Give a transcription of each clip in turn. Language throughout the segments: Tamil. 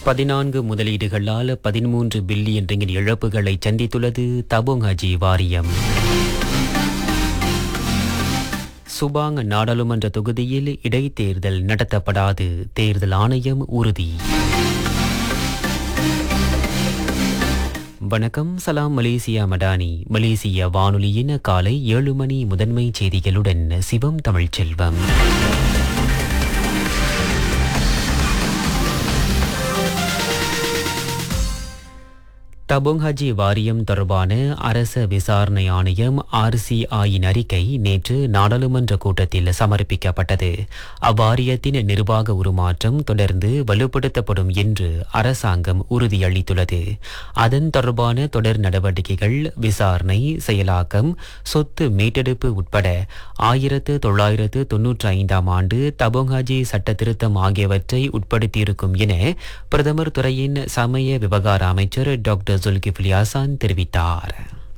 பதினான்கு முதலீடுகளால் பதிமூன்று பில்லியன் ரிங்கின் இழப்புகளை சந்தித்துள்ளது தபோங் ஹஜி வாரியம் சுபாங் நாடாளுமன்ற தொகுதியில் இடைத்தேர்தல் நடத்தப்படாது தேர்தல் ஆணையம் உறுதி வணக்கம் சலாம் மலேசியா மடானி மலேசிய வானொலியின் காலை ஏழு மணி முதன்மை செய்திகளுடன் சிவம் தமிழ்ச்செல்வம் தபோங் ஹஜி வாரியம் தொடர்பான அரச விசாரணை ஆணையம் ஆர்சிஐயின் அறிக்கை நேற்று நாடாளுமன்ற கூட்டத்தில் சமர்ப்பிக்கப்பட்டது அவ்வாரியத்தின் நிர்வாக உருமாற்றம் தொடர்ந்து வலுப்படுத்தப்படும் என்று அரசாங்கம் உறுதியளித்துள்ளது அதன் தொடர்பான தொடர் நடவடிக்கைகள் விசாரணை செயலாக்கம் சொத்து மீட்டெடுப்பு உட்பட ஆயிரத்து தொள்ளாயிரத்து தொன்னூற்றி ஐந்தாம் ஆண்டு தபோங் ஹஜி சட்ட திருத்தம் ஆகியவற்றை உட்படுத்தியிருக்கும் என பிரதமர் துறையின் சமய விவகார அமைச்சர் டாக்டர் ஜுல்கிஃப்லி ஹசான் தெரிவித்தார்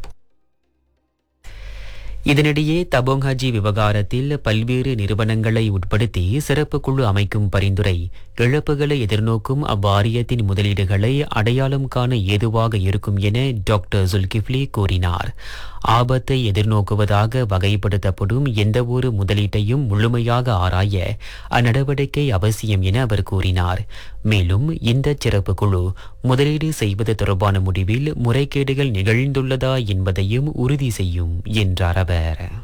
இதனிடையே தபோங் ஹஜி விவகாரத்தில் பல்வேறு நிறுவனங்களை உட்படுத்தி சிறப்பு குழு அமைக்கும் பரிந்துரை இழப்புகளை எதிர்நோக்கும் அவ்வாரியத்தின் முதலீடுகளை அடையாளம் காண ஏதுவாக இருக்கும் என டாக்டர் ஜுல்கிஃப்லி கூறினார் ஆபத்தை எதிர்நோக்குவதாக வகைப்படுத்தப்படும் எந்தவொரு முதலீட்டையும் முழுமையாக ஆராய அந்நடவடிக்கை அவசியம் என அவர் கூறினார் மேலும் இந்த சிறப்பு குழு முதலீடு செய்வது தொடர்பான முடிவில் முறைகேடுகள் நிகழ்ந்துள்ளதா என்பதையும் உறுதி செய்யும் என்றார் அவர்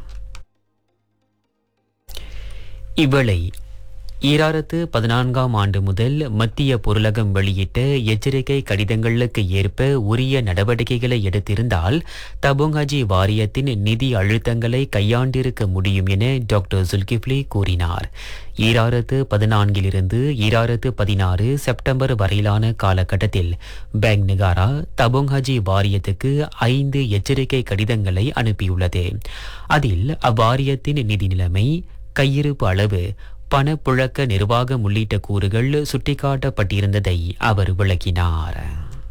இவ்வேளை ஈராயிரத்து பதினான்காம் ஆண்டு முதல் மத்திய பொருளகம் வெளியிட்ட எச்சரிக்கை கடிதங்களுக்கு ஏற்ப உரிய நடவடிக்கைகளை எடுத்திருந்தால் தபோங் ஹஜி வாரியத்தின் நிதி அழுத்தங்களை கையாண்டிருக்க முடியும் என டாக்டர் சுல்கிப்லி கூறினார் ஈராயிரத்து பதினான்கிலிருந்து ஈராயிரத்து பதினாறு செப்டம்பர் வரையிலான காலகட்டத்தில் பேங்க் நிகாரா தபோங் ஹஜி வாரியத்துக்கு ஐந்து எச்சரிக்கை கடிதங்களை அனுப்பியுள்ளது அதில் அவ்வாரியத்தின் நிதி நிலைமை கையிருப்பு அளவு பணப்புழக்க நிர்வாகம் உள்ளிட்ட கூறுகள் சுட்டிக்காட்டப்பட்டிருந்ததை அவர் விளக்கினார்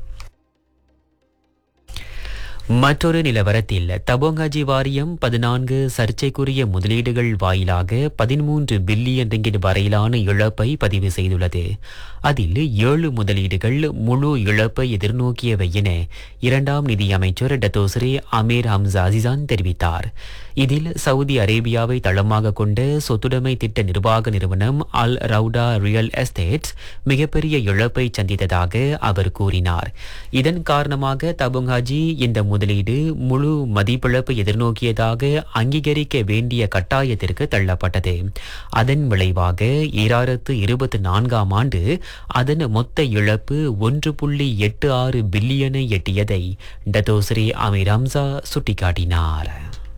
மற்றொரு நிலவரத்தில் தபோங்காஜி வாரியம் பதினான்கு சர்ச்சைக்குரிய முதலீடுகள் வாயிலாக பதிமூன்று பில்லியன் ரிங்கிட் வரையிலான இழப்பை பதிவு செய்துள்ளது அதில் ஏழு முதலீடுகள் முழு இழப்பை எதிர்நோக்கியவை என இரண்டாம் நிதியமைச்சர் டத்தோஸ்ரே அமீர் ஹம்சா அசிசான் தெரிவித்தார் இதில் சவுதி அரேபியாவை தளமாக கொண்ட சொத்துடைமை திட்ட நிர்வாக நிறுவனம் அல் ரவுடா ரியல் எஸ்டேட்ஸ் மிகப்பெரிய இழப்பை சந்தித்ததாக அவர் கூறினார் இதன் காரணமாக தபுங்காஜி இந்த முதலீடு முழு மதிப்பிழப்பு எதிர்நோக்கியதாக அங்கீகரிக்க வேண்டிய கட்டாயத்திற்கு தள்ளப்பட்டது அதன் விளைவாக ஈராயிரத்து இருபத்தி நான்காம் ஆண்டு அதன் மொத்த இழப்பு ஒன்று புள்ளி எட்டு ஆறு பில்லியனை எட்டியதை டத்தோஸ்ரீ அமீர் ஹம்சா சுட்டிக்காட்டினார்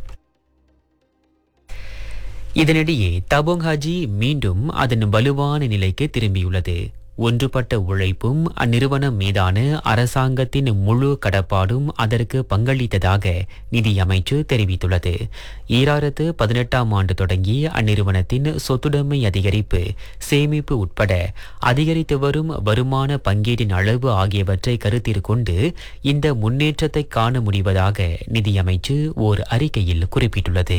இதனிடையே தபோங் ஹாஜி மீண்டும் அதன் வலுவான நிலைக்கு திரும்பியுள்ளது ஒன்றுபட்ட உழைப்பும் அந்நிறுவனம் மீதான அரசாங்கத்தின் முழு கடப்பாடும் அதற்கு பங்களித்ததாக நிதியமைச்சு தெரிவித்துள்ளது ஈராயிரத்து பதினெட்டாம் ஆண்டு தொடங்கி அந்நிறுவனத்தின் சொத்துடைமை அதிகரிப்பு சேமிப்பு உட்பட அதிகரித்து வரும் வருமான பங்கீட்டின் அளவு ஆகியவற்றை கருத்தில் கொண்டு இந்த முன்னேற்றத்தை காண முடிவதாக நிதியமைச்சு ஓர் அறிக்கையில் குறிப்பிட்டுள்ளது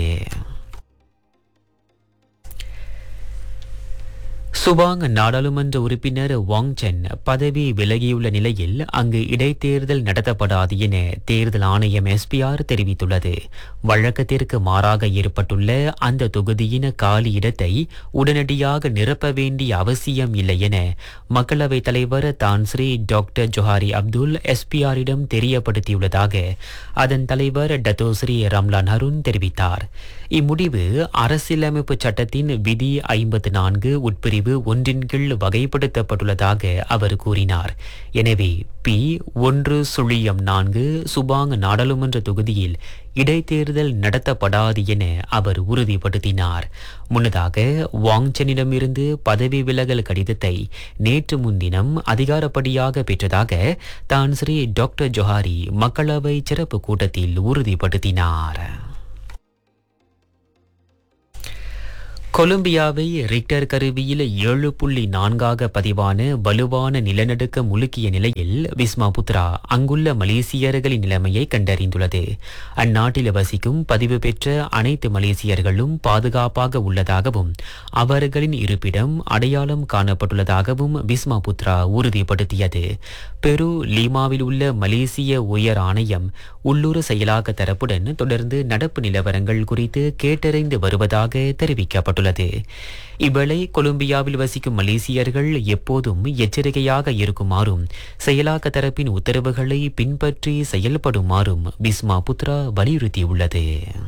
சுபாங் நாடாளுமன்ற உறுப்பினர் வாங் சென் பதவி விலகியுள்ள நிலையில் அங்கு இடைத்தேர்தல் நடத்தப்படாது என தேர்தல் ஆணையம் எஸ்பிஆர் தெரிவித்துள்ளது வழக்கத்திற்கு மாறாக ஏற்பட்டுள்ள அந்த தொகுதியின் காலி இடத்தை உடனடியாக நிரப்ப வேண்டிய அவசியம் இல்லை என மக்களவைத் தலைவர் தான்ஸ்ரீ டாக்டர் ஜொஹாரி அப்துல் எஸ்பிஆரிடம் தெரியப்படுத்தியுள்ளதாக அதன் தலைவர் டத்தோஸ்ரீ ரம்லான் அருண் தெரிவித்தார் இம்முடிவு அரசியலமைப்பு சட்டத்தின் விதி ஐம்பத்து நான்கு உட்பிரிவு ஒன்றின் கீழ் வகைப்படுத்தப்பட்டுள்ளதாக அவர் கூறினார் எனவே பி ஒன்று சுழியம் நான்கு சுபாங் நாடாளுமன்ற தொகுதியில் இடைத்தேர்தல் நடத்தப்படாது என அவர் உறுதிப்படுத்தினார் முன்னதாக வாங்சனிடமிருந்து பதவி விலகல் கடிதத்தை நேற்று முன்தினம் அதிகாரப்படியாக பெற்றதாக தான் ஸ்ரீ டாக்டர் ஜொஹாரி மக்களவை சிறப்பு கூட்டத்தில் உறுதிப்படுத்தினார் கொலம்பியாவை ரிக்டர் கருவியில் ஏழு புள்ளி நான்காக பதிவான வலுவான நிலநடுக்கம் முழுக்கிய நிலையில் விஸ்மா புத்ரா அங்குள்ள மலேசியர்களின் நிலைமையை கண்டறிந்துள்ளது அந்நாட்டில் வசிக்கும் பதிவு பெற்ற அனைத்து மலேசியர்களும் பாதுகாப்பாக உள்ளதாகவும் அவர்களின் இருப்பிடம் அடையாளம் காணப்பட்டுள்ளதாகவும் விஸ்மா புத்ரா உறுதிப்படுத்தியது பெரு லீமாவில் உள்ள மலேசிய உயர் ஆணையம் உள்ளூர் செயலாக்க தரப்புடன் தொடர்ந்து நடப்பு நிலவரங்கள் குறித்து கேட்டறிந்து வருவதாக தெரிவிக்கப்பட்டுள்ளது இவ்வேளை கொலம்பியாவில் வசிக்கும் மலேசியர்கள் எப்போதும் எச்சரிக்கையாக இருக்குமாறும் செயலாக்க தரப்பின் உத்தரவுகளை பின்பற்றி செயல்படுமாறும் பிஸ்மா புத்ரா வலியுறுத்தியுள்ளது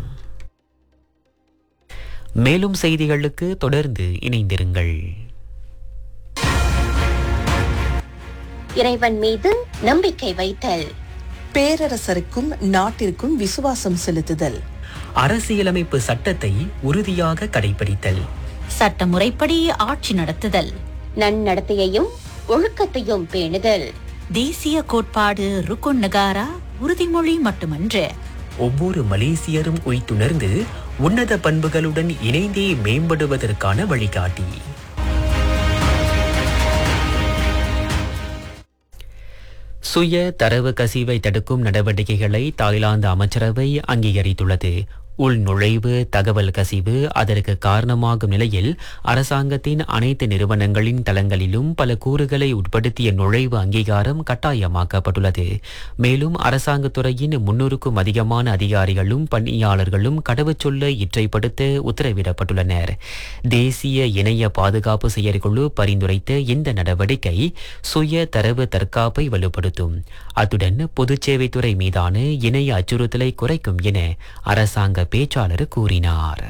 மேலும் செய்திகளுக்கு தொடர்ந்து இணைந்திருங்கள் இறைவன் மீது நம்பிக்கை வைத்தல் பேரரசருக்கும் நாட்டிற்கும் விசுவாசம் செலுத்துதல் அரசியலமைப்பு சட்டத்தை உறுதியாக கடைபிடித்தல் சட்டமுறைப்படி ஆட்சி நடத்துதல் நன்னடத்தையையும் ஒழுக்கத்தையும் பேணுதல் தேசிய கோட்பாடு ருக்குன் நகாரா உறுதிமொழி மட்டுமன்று ஒவ்வொரு மலேசியரும் உய்த்துணர்ந்து உன்னத பண்புகளுடன் இணைந்தே மேம்படுவதற்கான வழிகாட்டி சுய தரவு கசிவை தடுக்கும் நடவடிக்கைகளை தாய்லாந்து அமைச்சரவை அங்கீகரித்துள்ளது உள்நுழைவு தகவல் கசிவு அதற்கு காரணமாகும் நிலையில் அரசாங்கத்தின் அனைத்து நிறுவனங்களின் தளங்களிலும் பல கூறுகளை உட்படுத்திய நுழைவு அங்கீகாரம் கட்டாயமாக்கப்பட்டுள்ளது மேலும் அரசாங்கத் துறையின் முன்னூறுக்கும் அதிகமான அதிகாரிகளும் பணியாளர்களும் கடவுச்சொல்லை இற்றைப்படுத்த உத்தரவிடப்பட்டுள்ளனர் தேசிய இணைய பாதுகாப்பு செயற்குழு பரிந்துரைத்த இந்த நடவடிக்கை சுய தரவு தற்காப்பை வலுப்படுத்தும் அத்துடன் பொதுச்சேவைத்துறை மீதான இணைய அச்சுறுத்தலை குறைக்கும் என அரசாங்க பேச்சாளர் கூறினார்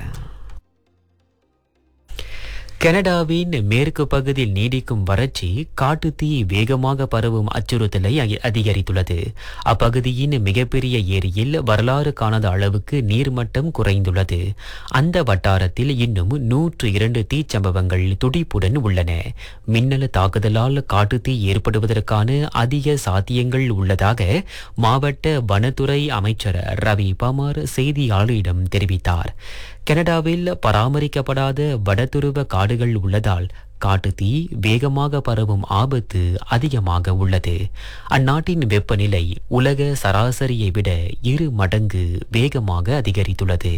கனடாவின் மேற்கு பகுதியில் நீடிக்கும் வறட்சி காட்டுத்தீ வேகமாக பரவும் அச்சுறுத்தலை அ- அதிகரித்துள்ளது அப்பகுதியின் மிகப்பெரிய ஏரியில் வரலாறு காணாத அளவுக்கு நீர்மட்டம் குறைந்துள்ளது அந்த வட்டாரத்தில் இன்னும் நூற்று இரண்டு தீச்சம்பவங்கள் துடிப்புடன் உள்ளன மின்னல் தாக்குதலால் காட்டுத்தீ ஏற்படுவதற்கான அதிக சாத்தியங்கள் உள்ளதாக மாவட்ட வனத்துறை அமைச்சர் ரவி பமார் செய்தியாளரிடம் தெரிவித்தார் கனடாவில் பராமரிக்கப்படாத வடதுருவ காடுகள் உள்ளதால் காட்டுத்தீ வேகமாக பரவும் ஆபத்து அதிகமாக உள்ளது அந்நாட்டின் வெப்பநிலை உலக சராசரியை விட இரு மடங்கு வேகமாக அதிகரித்துள்ளது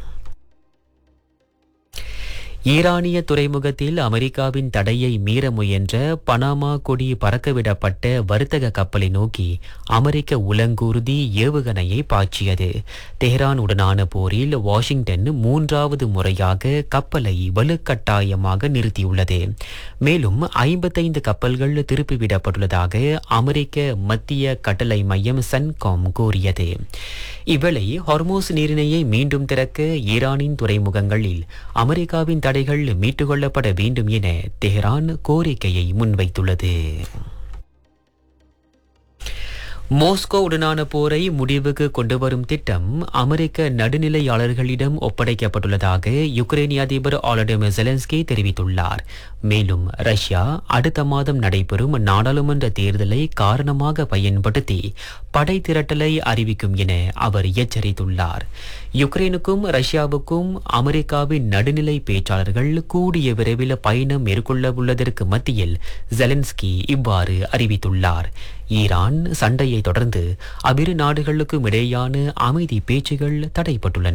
ஈரானிய துறைமுகத்தில் அமெரிக்காவின் தடையை மீற முயன்ற பனாமா கொடி பறக்கவிடப்பட்ட வர்த்தக கப்பலை நோக்கி அமெரிக்க உலங்கூர்தி ஏவுகணையை பாய்ச்சியது தெஹ்ரான் உடனான போரில் வாஷிங்டன் மூன்றாவது முறையாக கப்பலை வலுக்கட்டாயமாக நிறுத்தியுள்ளது மேலும் ஐம்பத்தைந்து கப்பல்கள் திருப்பிவிடப்பட்டுள்ளதாக அமெரிக்க மத்திய கட்டளை மையம் சன்காம் கூறியது இவ்வேளை ஹார்மோஸ் நீரிணையை மீண்டும் திறக்க ஈரானின் துறைமுகங்களில் அமெரிக்காவின் தடைகள் மீட்டுக்கொள்ளப்பட வேண்டும் என தெஹ்ரான் கோரிக்கையை முன்வைத்துள்ளது மோஸ்கோவுடனான போரை முடிவுக்கு கொண்டுவரும் திட்டம் அமெரிக்க நடுநிலையாளர்களிடம் ஒப்படைக்கப்பட்டுள்ளதாக யுக்ரைனிய அதிபர் ஆலடிமிர் ஜெலன்ஸ்கி தெரிவித்துள்ளார் மேலும் ரஷ்யா அடுத்த மாதம் நடைபெறும் நாடாளுமன்ற தேர்தலை காரணமாக பயன்படுத்தி படை திரட்டலை அறிவிக்கும் என அவர் எச்சரித்துள்ளார் யுக்ரைனுக்கும் ரஷ்யாவுக்கும் அமெரிக்காவின் நடுநிலை பேச்சாளர்கள் கூடிய விரைவில் பயணம் மேற்கொள்ள உள்ளதற்கு மத்தியில் ஜெலன்ஸ்கி இவ்வாறு அறிவித்துள்ளார் ஈரான் சண்டையை தொடர்ந்து அவ்விரு நாடுகளுக்கும் இடையேயான அமைதி பேச்சுகள் தடைப்பட்டுள்ளன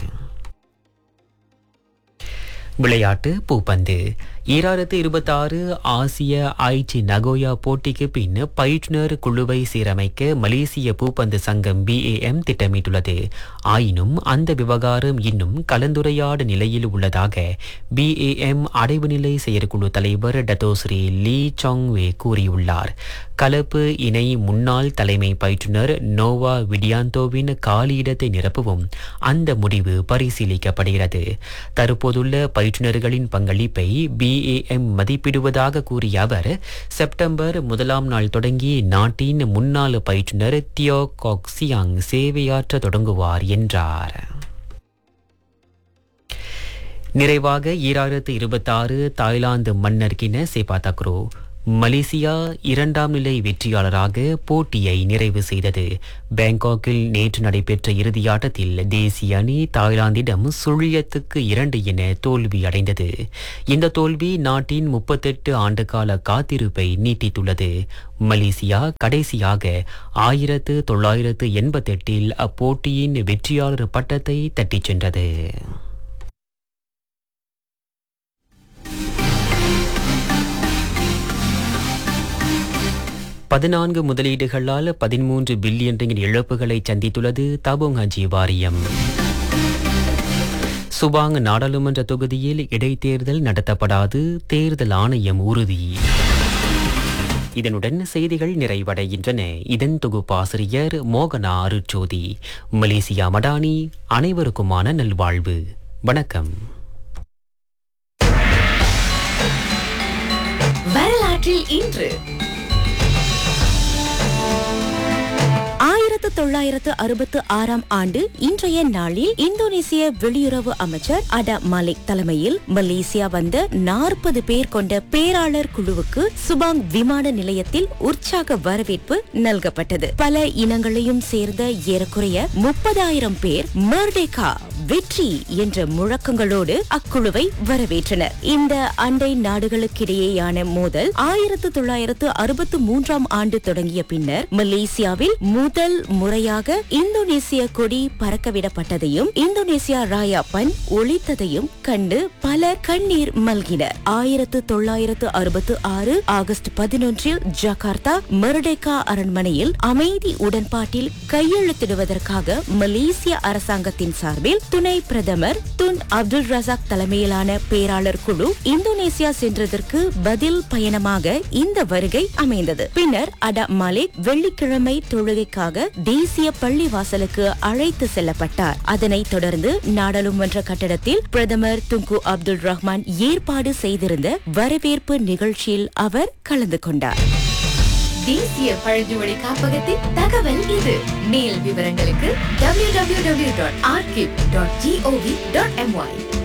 விளையாட்டு பூப்பந்து ஈராயிரத்து இருபத்தாறு ஆசிய ஐச்சி நகோயா போட்டிக்கு பின் பயிற்றுனர் குழுவை சீரமைக்க மலேசிய பூப்பந்து சங்கம் பிஏஎம் திட்டமிட்டுள்ளது ஆயினும் அந்த விவகாரம் இன்னும் கலந்துரையாடு நிலையில் உள்ளதாக பிஏஎம் அடைவு நிலை செயற்குழு தலைவர் டத்தோஸ்ரீ லீ சாங்வே கூறியுள்ளார் கலப்பு இணை முன்னாள் தலைமை பயிற்றுனர் நோவா விடியாந்தோவின் காலியிடத்தை நிரப்பவும் அந்த முடிவு பரிசீலிக்கப்படுகிறது தற்போதுள்ள பயிற்றுனர்களின் பங்களிப்பை பிஏஎம் மதிப்பிடுவதாக கூறிய அவர் செப்டம்பர் முதலாம் நாள் தொடங்கி நாட்டின் முன்னாள் பயிற்றுனர் தியோ காக்சியாங் சேவையாற்ற தொடங்குவார் என்றார் நிறைவாக ஈராயிரத்து இருபத்தாறு தாய்லாந்து மன்னர் கின சேபா தக்ரோ மலேசியா இரண்டாம் நிலை வெற்றியாளராக போட்டியை நிறைவு செய்தது பேங்காக்கில் நேற்று நடைபெற்ற இறுதியாட்டத்தில் தேசிய அணி தாய்லாந்திடம் சுழியத்துக்கு இரண்டு என தோல்வி அடைந்தது இந்த தோல்வி நாட்டின் முப்பத்தெட்டு ஆண்டுகால காத்திருப்பை நீட்டித்துள்ளது மலேசியா கடைசியாக ஆயிரத்து தொள்ளாயிரத்து எண்பத்தெட்டில் அப்போட்டியின் வெற்றியாளர் பட்டத்தை தட்டிச் சென்றது பதினான்கு முதலீடுகளால் பதிமூன்று பில்லியன் ரிங்கிட் இழப்புகளை சந்தித்துள்ளது தபோங் ஹஜி வாரியம் சுபாங் நாடாளுமன்ற தொகுதியில் இடைத்தேர்தல் நடத்தப்படாது தேர்தல் ஆணையம் உறுதி இதனுடன் செய்திகள் நிறைவடைகின்றன இதன் தொகுப்பாசிரியர் மோகனா அருட்சோதி மலேசியா மடானி அனைவருக்குமான நல்வாழ்வு வணக்கம் வரலாற்றில் இன்று ஆயிரத்து தொள்ளாயிரத்து அறுபத்து ஆறாம் ஆண்டு இன்றைய நாளில் இந்தோனேசிய வெளியுறவு அமைச்சர் அட மாலிக் தலைமையில் மலேசியா வந்த நாற்பது பேர் கொண்ட பேராளர் குழுவுக்கு சுபாங் விமான நிலையத்தில் உற்சாக வரவேற்பு நல்கப்பட்டது பல இனங்களையும் சேர்ந்த ஏறக்குறைய முப்பதாயிரம் பேர் மர்டேகா வெற்றி என்ற முழக்கங்களோடு அக்குழுவை வரவேற்றனர் இந்த அண்டை நாடுகளுக்கிடையேயான மோதல் ஆயிரத்து தொள்ளாயிரத்து அறுபத்து மூன்றாம் ஆண்டு தொடங்கிய பின்னர் மலேசியாவில் முதல் முறையாக இந்தோனேசிய கொடி பறக்கவிடப்பட்டதையும் இந்தோனேசியா ராயா பன் ஒழித்ததையும் கண்டு பலர் கண்ணீர் மல்கினர் ஆயிரத்து தொள்ளாயிரத்து அறுபத்து ஆறு ஆகஸ்ட் பதினொன்றில் ஜகார்த்தா மர்டேகா அரண்மனையில் அமைதி உடன்பாட்டில் கையெழுத்திடுவதற்காக மலேசிய அரசாங்கத்தின் சார்பில் துணை பிரதமர் துன் அப்துல் ரசாக் தலைமையிலான பேராளர் குழு இந்தோனேசியா சென்றதற்கு பதில் பயணமாக இந்த வருகை அமைந்தது பின்னர் அட மாலிக் வெள்ளிக்கிழமை தொழுகைக்காக தேசிய பள்ளிவாசலுக்கு அழைத்து செல்லப்பட்டார் அதனைத் தொடர்ந்து நாடாளுமன்ற கட்டடத்தில் பிரதமர் துங்கு அப்துல் ரஹ்மான் ஏற்பாடு செய்திருந்த வரவேற்பு நிகழ்ச்சியில் அவர் கலந்து கொண்டார் தேசிய பழங்குடி காப்பகத்தின் தகவல் இது மேல் விவரங்களுக்கு www.archive.gov.my